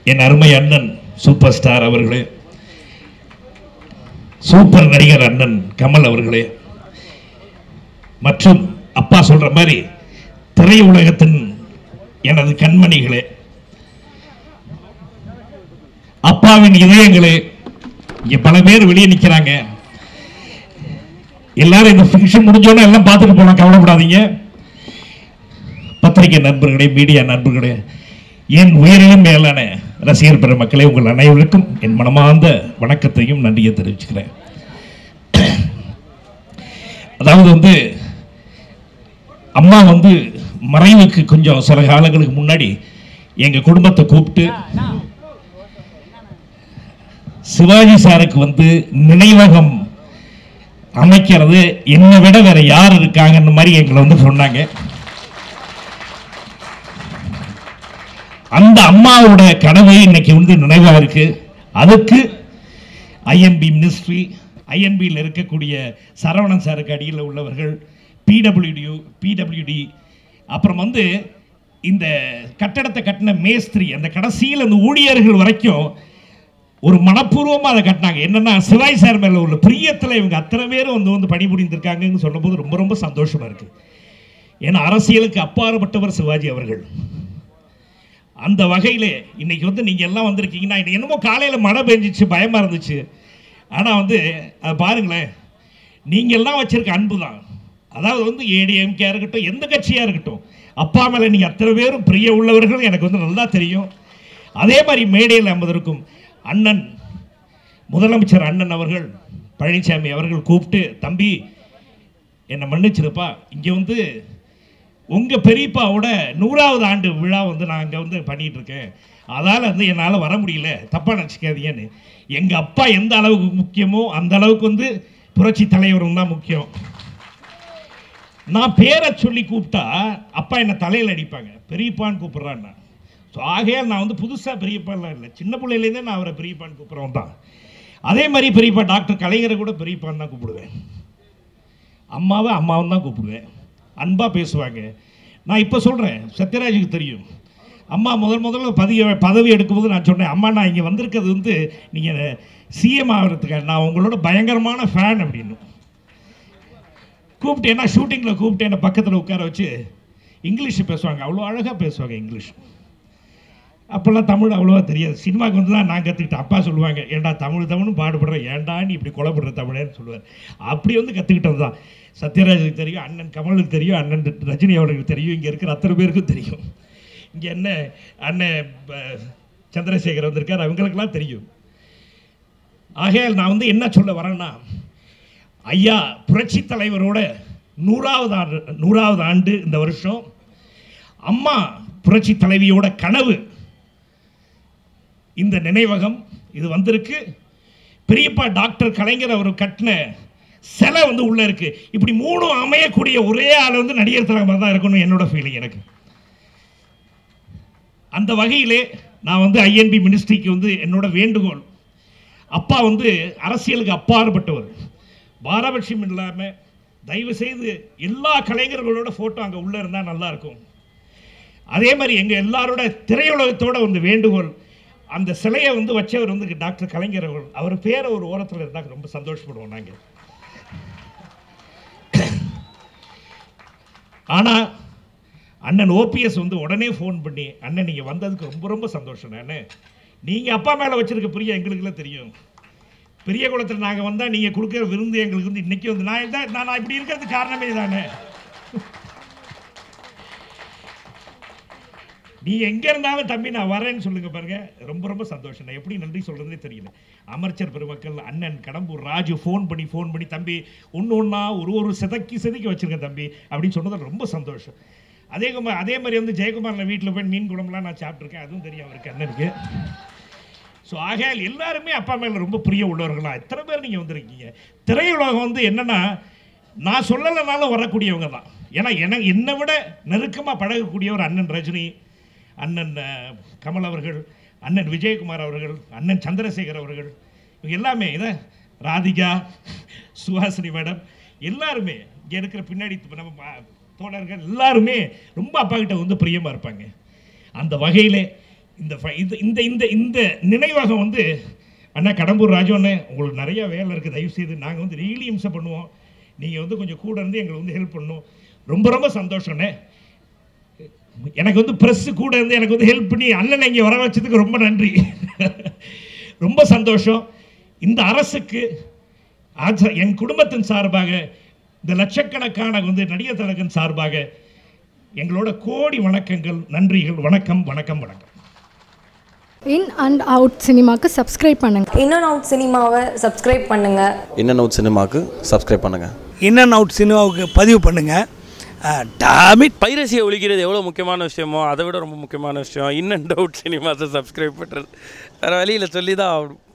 என் அருமை அண்ணன் super star அவர்களே சூப்பர் நடிகர் அண்ணன் கமல் அவர்களே மற்றும் அப்பா சொல்ற மாதிரி திரையுலகத்தின் எனது கண்மணிகளே அப்பாவின் இதயங்களே இங்க பல பேர் வெளியே நிக்கிறாங்க எல்லாரும் இந்த ஃபங்க்ஷன் முடிஞ்சோன்னு எல்லாம் பார்த்துட்டு போலாம் கவலைப்படாதீங்க பத்திரிகை நண்பர்களே மீடியா நண்பர்களே என் உயிரிலும் மேலான ரசிகர் பெருமக்களே உங்கள் அனைவருக்கும் என் மனமார்ந்த வணக்கத்தையும் நன்றியை தெரிவிச்சுக்கிறேன் அதாவது வந்து அம்மா வந்து மறைவுக்கு கொஞ்சம் சில காலங்களுக்கு முன்னாடி எங்க குடும்பத்தை கூப்பிட்டு சிவாஜி சாருக்கு வந்து நினைவகம் அமைக்கிறது என்னை விட வேற யார் இருக்காங்கன்னு மாதிரி எங்களை வந்து சொன்னாங்க அந்த அம்மாவோட கனவு இன்னைக்கு வந்து நினைவாக இருக்கு அதுக்கு ஐஎன்பி மினிஸ்ட்ரி ஐஎன்பியில் இருக்கக்கூடிய சரவணன் சாருக்கு அடியில் உள்ளவர்கள் பிடபிள்யூடியூ பிடபிள்யூடி அப்புறம் வந்து இந்த கட்டடத்தை கட்டின மேஸ்திரி அந்த கடைசியில் அந்த ஊழியர்கள் வரைக்கும் ஒரு மனப்பூர்வமாக அதை கட்டினாங்க என்னன்னா சிவாய் சார் மேலே உள்ள பிரியத்தில் இவங்க அத்தனை பேரும் வந்து வந்து பணிபுரிந்திருக்காங்கன்னு சொல்லும்போது ரொம்ப ரொம்ப சந்தோஷமா இருக்கு ஏன்னா அரசியலுக்கு அப்பாற்பட்டவர் சிவாஜி அவர்கள் அந்த வகையில் இன்னைக்கு வந்து நீங்கள் எல்லாம் வந்திருக்கீங்கன்னா இன்னைக்கு என்னமோ காலையில் மழை பெஞ்சிச்சு பயமாக இருந்துச்சு ஆனால் வந்து அதை பாருங்களேன் நீங்கள் எல்லாம் வச்சிருக்க அன்பு தான் அதாவது வந்து ஏடிஎம்கே இருக்கட்டும் எந்த கட்சியாக இருக்கட்டும் அப்பா மேலே நீங்கள் அத்தனை பேரும் பிரிய உள்ளவர்கள் எனக்கு வந்து நல்லா தெரியும் அதே மாதிரி மேடையில் அமர்ந்திருக்கும் அண்ணன் முதலமைச்சர் அண்ணன் அவர்கள் பழனிசாமி அவர்கள் கூப்பிட்டு தம்பி என்னை மன்னிச்சிருப்பா இங்கே வந்து உங்க பெரியப்பாவோட நூறாவது ஆண்டு விழா வந்து நான் அங்கே வந்து பண்ணிட்டு இருக்கேன் அதால் வந்து என்னால் வர முடியல தப்பாக நினச்சிக்காதீங்கன்னு எங்கள் அப்பா எந்த அளவுக்கு முக்கியமோ அந்த அளவுக்கு வந்து புரட்சி தலைவரும் தான் முக்கியம் நான் பேரை சொல்லி கூப்பிட்டா அப்பா என்னை தலையில் அடிப்பாங்க பெரியப்பான்னு கூப்பிட்றான்னா ஸோ ஆகையால் நான் வந்து புதுசாக பெரியப்பாலாம் இல்லை சின்ன பிள்ளையிலேருந்தே நான் அவரை பெரியப்பான்னு கூப்பிட்றவன் தான் அதே மாதிரி பெரியப்பா டாக்டர் கலைஞரை கூட பெரியப்பான்னு தான் கூப்பிடுவேன் அம்மாவை அம்மாவும் தான் கூப்பிடுவேன் அன்பாக பேசுவாங்க நான் இப்போ சொல்கிறேன் சத்யராஜுக்கு தெரியும் அம்மா முதல் முதல்ல பதவி பதவி எடுக்கும்போது நான் சொன்னேன் அம்மா நான் இங்கே வந்திருக்கிறது வந்து நீங்கள் சிஎம் ஆகிறதுக்காக நான் உங்களோட பயங்கரமான ஃபேன் அப்படின்னு கூப்பிட்டு என்ன ஷூட்டிங்கில் கூப்பிட்டு என்னை பக்கத்தில் உட்கார வச்சு இங்கிலீஷ் பேசுவாங்க அவ்வளோ அழகாக பேசுவாங்க இங்கிலீஷ் அப்போல்லாம் தமிழ் அவ்வளோவா தெரியாது சினிமாவுக்கு வந்து தான் நான் கற்றுக்கிட்டேன் அப்பா சொல்லுவாங்க ஏன்டா தமிழ் தமிழ்னு பாடுபடுறேன் ஏன்டா நீ இப்படி கொலைப்படுற தமிழேன்னு சொல்லுவார் அப்படி வந்து கற்றுக்கிட்டது தான் சத்யராஜுக்கு தெரியும் அண்ணன் கமலுக்கு தெரியும் அண்ணன் ரஜினி அவர்களுக்கு தெரியும் இங்கே இருக்கிற அத்தனை பேருக்கும் தெரியும் இங்கே என்ன அண்ணன் ப- சந்திரசேகர் வந்திருக்கார் அவங்களுக்கெல்லாம் தெரியும் ஆகையால் நான் வந்து என்ன சொல்ல வரேன்னா ஐயா புரட்சி தலைவரோட நூறாவது ஆண்டு நூறாவது ஆண்டு இந்த வருஷம் அம்மா புரட்சி தலைவியோட கனவு இந்த நினைவகம் இது வந்திருக்கு பெரியப்பா டாக்டர் கலைஞர் அவர் கட்டின சிலை வந்து உள்ள இருக்கு இப்படி மூணும் அமையக்கூடிய ஒரே ஆள் வந்து நடிகர் தலைவர் தான் இருக்கணும் என்னோட ஃபீலிங் எனக்கு அந்த வகையிலே நான் வந்து ஐஎன்பி மினிஸ்ட்ரிக்கு வந்து என்னோட வேண்டுகோள் அப்பா வந்து அரசியலுக்கு அப்பாற்பட்டவர் பாரபட்சம் இல்லாமல் தயவு செய்து எல்லா கலைஞர்களோட ஃபோட்டோ அங்கே உள்ளே இருந்தால் நல்லா இருக்கும் அதே மாதிரி எங்கள் எல்லாரோட திரையுலகத்தோட வந்து வேண்டுகோள் அந்த சிலையை வந்து வச்சவர் வந்து டாக்டர் கலைஞர் அவர்கள் அவர் பேரை ஒரு ஓரத்தில் இருந்தால் ரொம்ப சந்தோஷப்படுவோம் நாங்கள் ஆனால் அண்ணன் ஓபிஎஸ் வந்து உடனே ஃபோன் பண்ணி அண்ணன் நீங்கள் வந்ததுக்கு ரொம்ப ரொம்ப சந்தோஷம் நான் நீங்கள் அப்பா மேலே வச்சிருக்க பிரியம் எங்களுக்குலாம் தெரியும் பெரிய குளத்தில் நாங்கள் வந்தால் நீங்கள் கொடுக்குற விருந்து எங்களுக்கு வந்து இன்னைக்கு வந்து நான் தான் நான் இப்படி இருக்கிறதுக்கு காரணமே தானே நீ எங்க இருந்தாலும் தம்பி நான் வரேன்னு சொல்லுங்க பாருங்க ரொம்ப ரொம்ப சந்தோஷம் நான் எப்படி நன்றி சொல்றதுனே தெரியல அமைச்சர் பெருமக்கள் அண்ணன் கடம்பூர் ராஜு ஃபோன் பண்ணி ஃபோன் பண்ணி தம்பி ஒன்று ஒன்றா ஒரு ஒரு செதக்கி செதுக்கி வச்சிருக்கேன் தம்பி அப்படின்னு சொன்னது ரொம்ப சந்தோஷம் அதே குமார் அதே மாதிரி வந்து ஜெயக்குமாரில் வீட்டில் போய் மீன் குழம்புலாம் நான் சாப்பிட்ருக்கேன் அதுவும் தெரியும் அவருக்கு அண்ணனுக்கு ஸோ ஆகையால் எல்லாருமே அப்பா மேலே ரொம்ப பிரிய உள்ளவர்களா எத்தனை பேர் நீங்கள் வந்திருக்கீங்க திரையுலகம் வந்து என்னன்னா நான் சொல்லலைனாலும் வரக்கூடியவங்க தான் ஏன்னா எனக்கு என்னை விட நெருக்கமாக பழகக்கூடியவர் அண்ணன் ரஜினி அண்ணன் அஹ், கமல் அவர்கள் அண்ணன் விஜயகுமார் அவர்கள் அண்ணன் சந்திரசேகர் அவர்கள் இவங்க எல்லாமே இதை ராதிகா சுஹாசினி மேடம் எல்லாருமே இங்கே இருக்கிற பின்னாடி நம்ம பா- தோழர்கள் எல்லாருமே ரொம்ப அப்பா கிட்ட வந்து பிரியமாக இருப்பாங்க அந்த வகையிலே இந்த ஃப- இது இந்த இந்த இந்த நினைவகம் வந்து அண்ணா கடம்பூர் ராஜோண்ணே உங்களுக்கு நிறைய வேலை இருக்குது தயவு செய்து நாங்கள் வந்து டெய்லி இம்சை பண்ணுவோம் நீங்கள் வந்து கொஞ்சம் கூட இருந்து எங்களுக்கு வந்து ஹெல்ப் பண்ணணும் ரொம்ப ரொம்ப சந்தோஷண்ணே எனக்கு வந்து ப்ரெஸ்ஸு கூட இருந்து எனக்கு வந்து ஹெல்ப் பண்ணி அண்ணனை இங்கே வர வச்சதுக்கு ரொம்ப நன்றி ரொம்ப சந்தோஷம் இந்த அரசுக்கு ஆச்ச- என் குடும்பத்தின் சார்பாக இந்த லட்சக்கணக்கான வந்து நடிகர் திலகன் சார்பாக எங்களோட கோடி வணக்கங்கள் நன்றிகள் வணக்கம் வணக்கம் வணக்கம் இன் அண்ட் அவுட் சினிமாக்கு சப்ஸ்கிரைப் பண்ணுங்கள் இன் அண்ட் அவுட் சினிமாவை சப்ஸ்கிரைப் பண்ணுங்கள் இன் அண்ட் அவுட் சினிமாவுக்கு சப்ஸ்கிரைப் பண்ணுங்கள் இன் அண்ட் அவுட் சினிமாவுக்கு பதிவு பண்ணுங்கள் டாமிட் பைரசியை ஒழிக்கிறது எவ்வளோ முக்கியமான விஷயமோ அதை விட ரொம்ப முக்கியமான விஷயம் இன் அண்ட் அவுட் சினிமாஸை சப்ஸ்கிரைப் பண்ணுறது வேறு வழியில் சொல்லி தான் ஆகணும்